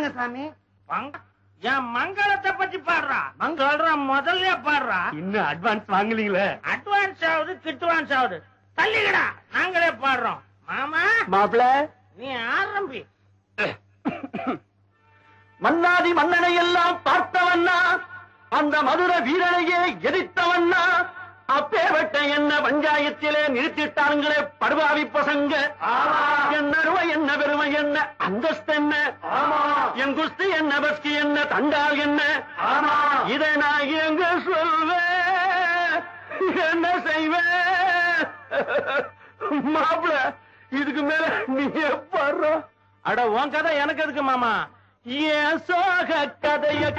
பாடுங்க சாமி பங்க- என் மங்களத்தை பத்தி பாடுறா மங்கள முதல்ல பாடுறா இன்னும் அட்வான்ஸ் வாங்கலீங்களே அட்வான்ஸ் ஆகுது கிட்வான்ஸ் ஆகுது தள்ளிக்கடா நாங்களே பாடுறோம் மாமா மாப்பிள நீ ஆரம்பி மன்னாதி மன்னனை எல்லாம் பார்த்தவன்னா அந்த மதுர வீரனையே எதிர்த்தவன்னா அப்பேவட்ட என்ன பஞ்சாயத்திலே நிறுத்திட்டாங்களே படுவாவி பசங்க என்ன அருமை என்ன பெருமை என்ன அந்தஸ்து என்ன என் குஸ்தி என்ன பஸ்கி என்ன தண்டால் என்ன இதை நான் எங்க சொல்வேன் என்ன செய்வேன் மாப்பிள இதுக்கு மேல நீ பாடுற அட உன் கதை எனக்கு எதுக்கு மாமா என் சோக கதைய